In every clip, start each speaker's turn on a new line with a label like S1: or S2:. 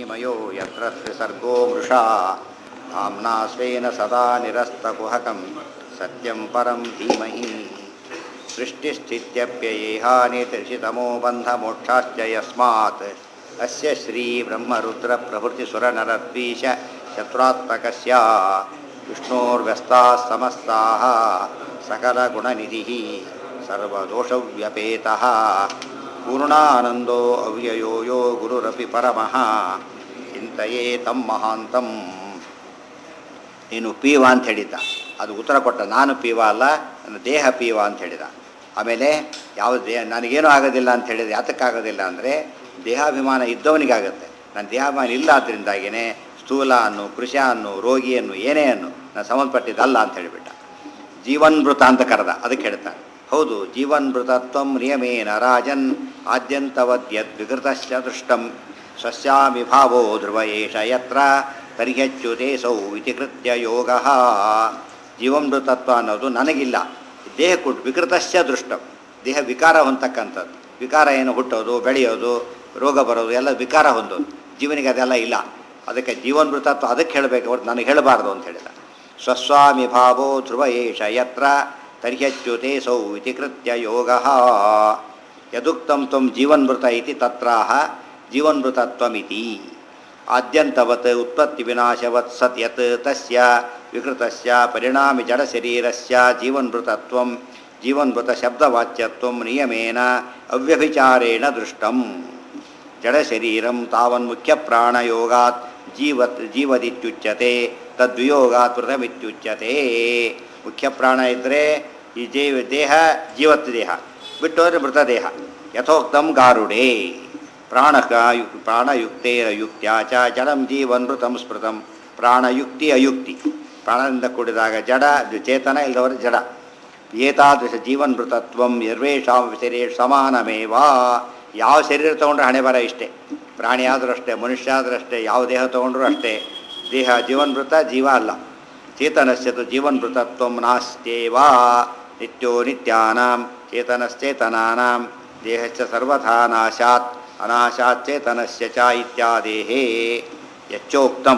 S1: ज्ञानतिमिरमिहिमयो यत्र त्रिसर्गो मृषा धाम्ना स्वेन सदा निरस्तकुहकं सत्यं परं धीमहि सृष्टिस्थित्यप्ययेहानितिर्षितमो बन्धमोक्षाश्च यस्मात् अस्य श्रीब्रह्मरुद्रप्रभृतिसुरनरद्वीष शत्रुत्मकस्य विष्णोर्व्यस्ताः समस्ताः सकलगुणनिधिः सर्वदोषव्यपेतः पूर्णानन्दो ಅವ್ಯಯೋ ಯೋ ಗುರುರಪಿ ಪರಮಃ ಚಿಂತೆಯೇ ತಮ್ಮ ಮಹಾಂತಂ ನೀನು ಪೀವ ಅಂತ ಹೇಳಿದ್ದ ಅದು ಉತ್ತರ ಕೊಟ್ಟ ನಾನು ಪೀವ ಅಲ್ಲ ನನ್ನ ದೇಹ ಪೀವ ಅಂತ ಹೇಳಿದ ಆಮೇಲೆ ಯಾವ ದೇಹ ನನಗೇನು ಆಗೋದಿಲ್ಲ ಅಂತ ಹೇಳಿದ್ರೆ ಯಾತಕ್ಕಾಗೋದಿಲ್ಲ ಅಂದರೆ ದೇಹಾಭಿಮಾನ ಇದ್ದವನಿಗಾಗುತ್ತೆ ನನ್ನ ದೇಹಾಭಿಮಾನ ಇಲ್ಲ ಆದ್ದರಿಂದಾಗಿಯೇ ಸ್ಥೂಲ ಅನ್ನು ಕೃಷ ಅನ್ನು ರೋಗಿ ಅನ್ನು ಏನೇ ಅನ್ನು ನಾನು ಸಂಬಂಧಪಟ್ಟಿದ್ದಲ್ಲ ಅಂತ ಹೇಳಿಬಿಟ್ಟ ಜೀವನ್ಮೃತ ಅಂತ ಕರೆದ ಅದಕ್ಕೆ ಹೇಳ್ತಾನೆ ಹೌದು ಜೀವನ್ಮೃತತ್ವಂ ನಿಯಮೇನ ರಾಜನ್ ಆದ್ಯಂತವದ್ಯದ್ ವಿಕೃತಶ್ಚ ದೃಷ್ಟಂ ಸ್ವಸ್ಯಾಮಿ ಭಾವೋ ಧ್ರುವ ಏಷ ಯತ್ರ ತರ್ಹ್ಯಚ್ಯುತೆ ಸೌ ಇತಿ ಕೃತ್ಯ ಯೋಗ ಜೀವನ್ಮೃತತ್ವ ಅನ್ನೋದು ನನಗಿಲ್ಲ ದೇಹ ಕೊಟ್ಟು ವಿಕೃತಶ್ಚ ದೃಷ್ಟಂ ದೇಹ ವಿಕಾರ ಹೊಂದತಕ್ಕಂಥದ್ದು ವಿಕಾರ ಏನು ಹುಟ್ಟೋದು ಬೆಳೆಯೋದು ರೋಗ ಬರೋದು ಎಲ್ಲ ವಿಕಾರ ಹೊಂದೋದು ಜೀವನಿಗೆ ಅದೆಲ್ಲ ಇಲ್ಲ ಅದಕ್ಕೆ ಜೀವನ್ಮೃತತ್ವ ಅದಕ್ಕೆ ಹೇಳಬೇಕು ಹೊರತು ನನಗೆ ಹೇಳಬಾರ್ದು ಅಂತ ಹೇಳಿದ ಸ್ವಸ್ವಾಮಿ ಭಾವೋ ಧ್ರುವ ಏಷ ಯತ್ರ ತರ್ಹ್ಯಚ್ಯುತೆ ಸೌ ಇತಿ ಕೃತ್ಯ ಯೋಗ ಯದುಕ್ತಂ ತ್ವಂ ಜೀವನ್ಮೃತ ಇತಿ ತತ್ರಾಹ ಜೀವನ್ಮೃತತ್ವಮಿತಿ ಆದ್ಯಂತವತ್ ಉತ್ಪತ್ತಿ ವಿನಾಶವತ್ ಸತ್ ಯತ್ ತಸ್ಯ ವಿಕೃತಸ್ಯ ಪರಿಣಾಮಿ ಜಡಶರೀರಸ್ಯ ಜೀವನ್ಮೃತತ್ವಂ ಜೀವನ್ಮೃತ ಶಬ್ದವಾಚ್ಯತ್ವಂ ನಿಯಮೇನ ಅವ್ಯಭಿಚಾರೇಣ ದೃಷ್ಟಂ ಜಡಶರೀರಂ ತಾವನ್ಮುಖ್ಯ ಪ್ರಾಣಯೋಗಾತ್ ಜೀವತ್ ಜೀವದಿತ್ಯುಚ್ಯತೆ ತದ್ವಿಯೋಗಾತ್ ಮೃತಮಿತ್ಯುಚ್ಯತೆ ಮುಖ್ಯ ಪ್ರಾಣ ಇದ್ದರೆ ಈ ಜೀವ ದೇಹ ಜೀವತ್ ದೇಹ ಬಿಟ್ಟು ಹೋದರೆ ಮೃತದೇಹ ಯಥೋಕ್ತಂ ಗಾರುಡೆ ಪ್ರಾಣಕ ಪ್ರಾಣಯುಕ್ತೇನ ಯುಕ್ತ್ಯಾ ಚ ಜಡಂ ಜೀವನ್ಮೃತಂ ಸ್ಮೃತಂ ಪ್ರಾಣಯುಕ್ತಿ ಅಯುಕ್ತಿ ಪ್ರಾಣದಿಂದ ಕೂಡಿದಾಗ ಜಡ ಚೇತನ ಇಲ್ಲದವರು ಜಡ ಏತಾದೃಶ ಜೀವನ್ಮೃತತ್ವಂ ಸರ್ವೇಷಾಂ ಶರೀರ ಸಮಾನಮೇವಾ ಯಾವ ಶರೀರ ತೊಗೊಂಡ್ರೆ ಹಣೆ ಬರ ಇಷ್ಟೇ ಪ್ರಾಣಿ ಆದರೂ ಅಷ್ಟೇ ಮನುಷ್ಯ ಆದರೂ ಅಷ್ಟೇ ಯಾವ ದೇಹ ತೊಗೊಂಡ್ರೂ ಅಷ್ಟೇ ದೇಹ ಜೀವನ್ಮೃತ ಜೀವ ಅಲ್ಲ ಚೇತನಸ್ಯತು ಜೀವನ್ಮೃತತ್ವ ನಾಸ್ತ್ಯೇವಾ ನಿತ್ಯೋ ನಿತ್ಯಾನಾಂ ಚೇತನಶ್ಚೇತನಾನಾಂ ದೇಹಶ್ಚ ಸರ್ವಥಾ ನಾಶಾತ್ ಅನಾಶಾತ್ ಚೇತನಸ್ಯ ಚ ಇತ್ಯಾದೇಹೇ ಯಚ್ಚೋಕ್ತಂ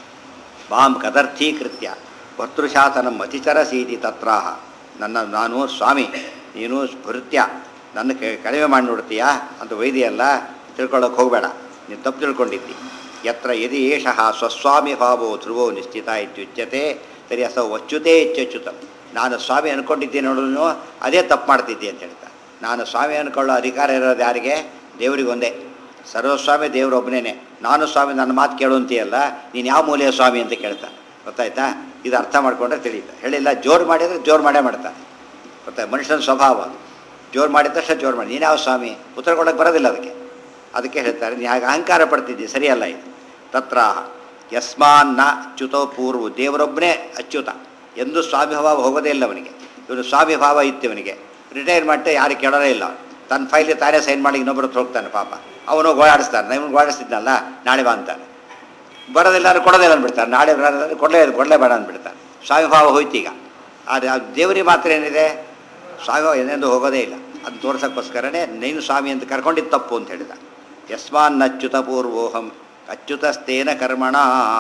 S1: ಮಾಂ ಕದರ್ಥೀಕೃತ್ಯ ಭರ್ತೃಶಾಸನಂ ಅತಿಚರಸೀತಿ ತತ್ರಾಹ ನನ್ನ ನಾನು ಸ್ವಾಮಿ ನೀನು ಭೃತ್ಯ ನನ್ನ ಕಡಿಮೆ ಮಾಡಿ ನೋಡ್ತೀಯಾ ಅಂತ ವೈದ್ಯಲ್ಲ ತಿಳ್ಕೊಳ್ಳೋಕೆ ಹೋಗಬೇಡ ನೀನು ತಪ್ಪು ತಿಳ್ಕೊಂಡಿದ್ದಿ ಯತ್ರ ಯದಿ ಏಷಃ ಸ್ವಸ್ವಾಮಿ ಭಾವೋ ಧ್ರುವೋ ನಿಶ್ಚಿತ ಇತ್ಯುಚ್ಯತೆ ಸರಿ ಅಸೌ ಅಚ್ಯುತೇ ಇತ್ಯಚ್ಯುತ ನಾನು ಸ್ವಾಮಿ ಅಂದ್ಕೊಂಡಿದ್ದೀನಿ ನೋಡಿದ್ರು ಅದೇ ತಪ್ಪು ಮಾಡ್ತಿದ್ದೆ ಅಂತ ಹೇಳ್ತಾ ನಾನು ಸ್ವಾಮಿ ಅಂದ್ಕೊಳ್ಳೋ ಅಧಿಕಾರ ಇರೋದು ಯಾರಿಗೆ ದೇವರಿಗೆ ಒಂದೇ ಸರ್ವಸ್ವಾಮಿ ದೇವರೊಬ್ಬನೇ ನಾನು ಸ್ವಾಮಿ ನನ್ನ ಮಾತು ಕೇಳುವಂತೀಯಲ್ಲ ನೀನು ಯಾವ ಮೂಲೆಯ ಸ್ವಾಮಿ ಅಂತ ಕೇಳ್ತಾ ಗೊತ್ತಾಯ್ತಾ ಇದು ಅರ್ಥ ಮಾಡ್ಕೊಂಡ್ರೆ ತಿಳಿಯುತ್ತೆ ಹೇಳಿಲ್ಲ ಜೋರು ಮಾಡಿದರೆ ಜೋರು ಮಾಡೇ ಮಾಡ್ತಾನೆ ಗೊತ್ತಾ ಮನುಷ್ಯನ ಸ್ವಭಾವ ಜೋರು ಮಾಡಿದ ತಕ್ಷಣ ಜೋರು ಮಾಡಿ ನೀನು ಯಾವ ಸ್ವಾಮಿ ಉತ್ತರ ಕೊಡೋಕ್ಕೆ ಬರೋದಿಲ್ಲ ಅದಕ್ಕೆ ಅದಕ್ಕೆ ಹೇಳ್ತಾರೆ ನೀ ಹಾಗೆ ಅಹಂಕಾರ ಪಡ್ತಿದ್ದಿ ಸರಿಯಲ್ಲ ಇದು ತತ್ರ ಯಸ್ಮಾನ್ನ ಅಚ್ಯುತೋ ಪೂರ್ವ ದೇವರೊಬ್ಬನೇ ಅಚ್ಯುತ ಎಂದು ಸ್ವಾಮಿಭಾವ ಹೋಗೋದೇ ಇಲ್ಲ ಅವನಿಗೆ ಇವನು ಸ್ವಾಮಿಭಾವ ಇತ್ತು ಇವನಿಗೆ ರಿಟೈರ್ ಮಾಡಿದ್ರೆ ಯಾರು ಕೇಳೋದೇ ಇಲ್ಲ ತನ್ನ ಫೈಲಿಗೆ ತಾನೇ ಸೈನ್ ಮಾಡಿ ಇನ್ನೊಬ್ಬರು ಹೋಗ್ತಾನೆ ಪಾಪ ಅವನು ಗೋಳಾಡಿಸ್ತಾನೆ ಇವನು ಗೋಳಾಡಿಸ್ತಿದ್ನಲ್ಲ ನಾಳೆ ಬಾ ಅಂತಾನೆ ಬರೋದಿಲ್ಲ ಅಂದ್ರೆ ಕೊಡೋದಿಲ್ಲ ಅಂದ್ಬಿಡ್ತಾರೆ ನಾಳೆ ಬರೋದಿಲ್ಲ ಕೊಡಲೇ ಕೊಡಲೇ ಬೇಡ ಅಂದ್ಬಿಡ್ತಾನೆ ಸ್ವಾಮಿಭಾವ ಹೋಯ್ತು ಈಗ ಆದರೆ ದೇವರಿಗೆ ಮಾತ್ರ ಏನಿದೆ ಸ್ವಾಮಿಭಾವ ಏನೆಂದು ಹೋಗೋದೇ ಇಲ್ಲ ಅದು ತೋರ್ಸೋಕ್ಕೋಸ್ಕರನೇ ನೀನು ಸ್ವಾಮಿ ಅಂತ ಕರ್ಕೊಂಡಿದ್ದು ತಪ್ಪು ಅಂತ ಹೇಳಿದ ಯಸ್ಮಾನ್ನಚ್ಯುತ ಪೂರ್ವೋಹಂ ಅಚ್ಯುತಸ್ತೇನ ಕರ್ಮಣ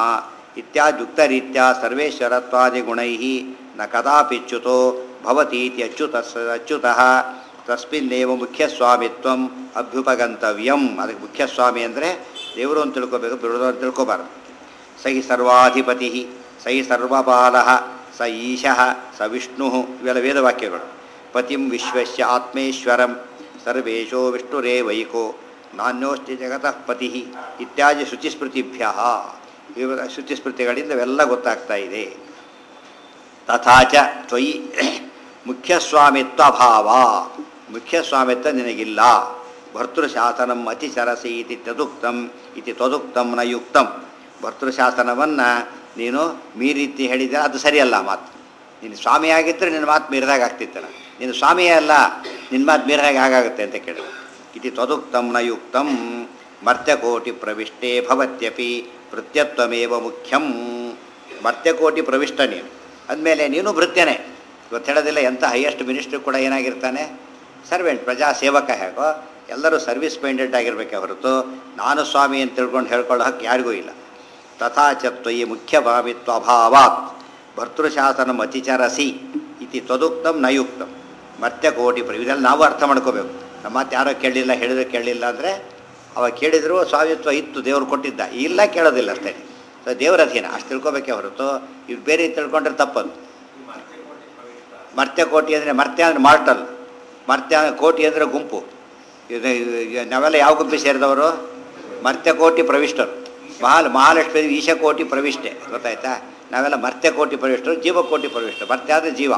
S1: ಇತ್ಯಾದ್ಯುಕ್ತರೀತ್ಯ ಸರ್ವೇಶ್ವರತ್ವಾದಿ ಗುಣೈ ನ ಕದಾಪಿಚ್ಯುತೋ ಭವತೀತಿ ಅಚ್ಯುತ ಅಚ್ಯುತಃ ತಸ್ಮಿನ್ನೇವ ಮುಖ್ಯಸ್ವಾಮಿತ್ವಂ ಅಭ್ಯುಪಗಂತವ್ಯಂ ಅದಕ್ಕೆ ಮುಖ್ಯಸ್ವಾಮಿ ಅಂದರೆ ದೇವರು ಅಂತ ತಿಳ್ಕೊಬೇಕು ಬಿಡೋದು ಅಂತ ತಿಳ್ಕೊಬಾರ್ದು ಸೈ ಸರ್ವಾಧಿಪತಿ ಸೈ ಸರ್ವಪಾಲ ಸ ಈಶಃ ಸ ವಿಷ್ಣು ಇವೆಲ್ಲ ವೇದವಾಕ್ಯಗಳು ಪತಿಂ ವಿಶ್ವಸ್ಯ ಆತ್ಮೇಶ್ವರಂ ಸರ್ವೇಶೋ ವಿಷ್ಣುರೇವೈಕೋ ನಾನ್ಯೋಸ್ತಿ ಜಗತಃ ಪತಿ ಇತ್ಯಾದಿ ಶುಚಿಸ್ಮೃತಿಭ್ಯ ಇವ ಶುಚಿಸ್ಮೃತಿಗಳಿಂದ ಇವೆಲ್ಲ ಗೊತ್ತಾಗ್ತಾ ಇದೆ ತಥಾಚ ತ್ವಯಿ ಮುಖ್ಯಸ್ವಾಮಿತ್ವ ಅಭಾವ ಮುಖ್ಯಸ್ವಾಮಿತ್ವ ನಿನಗಿಲ್ಲ ಭರ್ತೃಶಾಸನಂ ಅತಿಚರಸಿ ಇತಿ ತದುಕ್ತಂ ಇತಿ ತದುಕ್ತಂ ನ ಯುಕ್ತಂ ಭರ್ತೃಶಾಸನವನ್ನು ನೀನು ಮೀರಿತಿ ಹೇಳಿದರೆ ಅದು ಸರಿಯಲ್ಲ ಮಾತು ನೀನು ಸ್ವಾಮಿಯಾಗಿದ್ದರೆ ನಿನ್ನ ಮಾತು ಮೀರಿದಾಗ ಆಗ್ತಿತ್ತಲ್ಲ ನೀನು ಸ್ವಾಮಿಯೇ ಅಲ್ಲ ನಿನ್ನ ಮಾತು ಮೀರಿದಾಗ ಆಗಾಗುತ್ತೆ ಅಂತ ಕೇಳಿದ ಇತಿ ತದುಕ್ತಂ ನ ಯುಕ್ತಂ ಮರ್ತ್ಯಕೋಟಿ ಪ್ರವಿಷ್ಟೇ ಭವತ್ಯಪಿ ಭೃತ್ಯತ್ವಮೇವ ಮುಖ್ಯಂ ಮರ್ತ್ಯಕೋಟಿ ಪ್ರವಿಷ್ಟ ನೀನು ಅಂದಮೇಲೆ ನೀನು ಭೃತ್ಯನೇ ಇವತ್ತು ಹೇಳೋದಿಲ್ಲ ಎಂಥ ಹೈಯೆಸ್ಟ್ ಮಿನಿಸ್ಟ್ರು ಕೂಡ ಏನಾಗಿರ್ತಾನೆ ಸರ್ವೆಂಟ್ ಪ್ರಜಾ ಸೇವಕ ಹೇಗೋ ಎಲ್ಲರೂ ಸರ್ವಿಸ್ ಮೈಂಡೆಡ್ ಆಗಿರಬೇಕೆ ಹೊರತು ನಾನು ಸ್ವಾಮಿ ಅಂತ ತಿಳ್ಕೊಂಡು ಹೇಳ್ಕೊಳ್ಳೋ ಹಕ್ಕು ಯಾರಿಗೂ ಇಲ್ಲ ತಥಾಚತ್ವಯಿ ಮುಖ್ಯ ಭಾವಿತ್ವ ಅಭಾವಾತ್ ಭರ್ತೃಶಾಸನ ಅತಿಚರಸಿ ಇತಿ ತದುಕ್ತಂ ನಯುಕ್ತಂ ಮರ್ತ್ಯಕೋಟಿ ಪ್ರ ಇದೆಲ್ಲ ನಾವು ಅರ್ಥ ಮಾಡ್ಕೋಬೇಕು ನಮ್ಮ ಮಾತು ಯಾರೋ ಕೇಳಲಿಲ್ಲ ಹೇಳಿದ್ರೆ ಕೇಳಲಿಲ್ಲ ಅಂದರೆ ಅವಾಗ ಕೇಳಿದ್ರು ಸ್ವಾಮಿತ್ವ ಇತ್ತು ದೇವ್ರು ಕೊಟ್ಟಿದ್ದ ಇಲ್ಲ ಕೇಳೋದಿಲ್ಲ ಅಷ್ಟೇ ಸೊ ದೇವರ ಅಧೀನ ಅಷ್ಟು ತಿಳ್ಕೊಬೇಕೆ ಹೊರತು ಇವ್ರು ಬೇರೆ ತಿಳ್ಕೊಂಡ್ರೆ ತಪ್ಪದು ಮರ್ತ್ಯ ಕೋಟಿ ಅಂದರೆ ಮರ್ತ್ಯ ಅಂದರೆ ಮಾರ್ಟಲ್ ಮರ್ತ್ಯ ಕೋಟಿ ಅಂದರೆ ಗುಂಪು ಇದು ಇದು ನಾವೆಲ್ಲ ಯಾವ ಗುಂಪಿಗೆ ಸೇರಿದವರು ಮರ್ತ್ಯ ಕೋಟಿ ಪ್ರವಿಷ್ಟರು ಮಹಾಲ್ ಮಹಾಲಕ್ಷ್ಮಿ ಈಶಕೋಟಿ ಪ್ರವಿಷ್ಟೆ ಗೊತ್ತಾಯ್ತಾ ನಾವೆಲ್ಲ ಮರ್ತ್ಯ ಕೋಟಿ ಪ್ರವಿಷ್ಟರು ಜೀವಕೋಟಿ ಪ್ರವಿಷ್ಟರು ಮರ್ತ್ಯ ಅಂದರೆ ಜೀವ